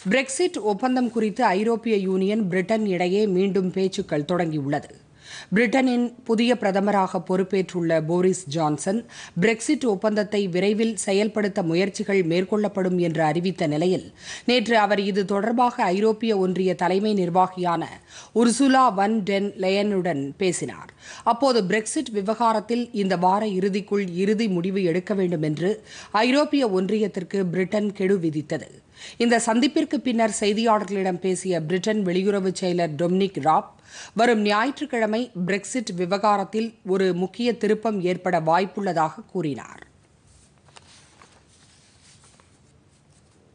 Brexit ஒப்பந்தம் குறித்து ஐரோப்பிய யூனியன் பிரிட்டன் இடையே மீண்டும் பேச்சுக்கள் தொடங்கியுள்ளது பிரிட்டனின் புதிய பிரதமராக பொறுப்பேற்றுள்ள போரிஸ் ஜான்சன் பிரெக்சிட் ஒப்பந்தத்தை விரைவில் செயல்படுத்த முயற்சிகள் மேற்கொள்ளப்படும் என்று அறிவித்த நிலையில் நேற்று அவர் இது தொடர்பாக ஐரோப்பிய ஒன்றிய தலைமை நிர்வாகியான உர்சுலா வன் டென் லெயனுடன் பேசினார் அப்போது பிரெக்சிட் விவகாரத்தில் இந்த வார இறுதிக்குள் இறுதி முடிவு எடுக்க வேண்டும் என்று ஐரோப்பிய ஒன்றியத்திற்கு பிரிட்டன் கெடு விதித்தது இந்த சந்திப்பிற்கு பின்னர் செய்தியாளர்களிடம் பேசிய பிரிட்டன் வெளியுறவு செயலர் டொமினிக் ராப் வரும் ஞாயிற்றுக்கிழமை பிரெக்சிட் விவகாரத்தில் ஒரு முக்கிய திருப்பம் ஏற்பட வாய்ப்புள்ளதாக கூறினார்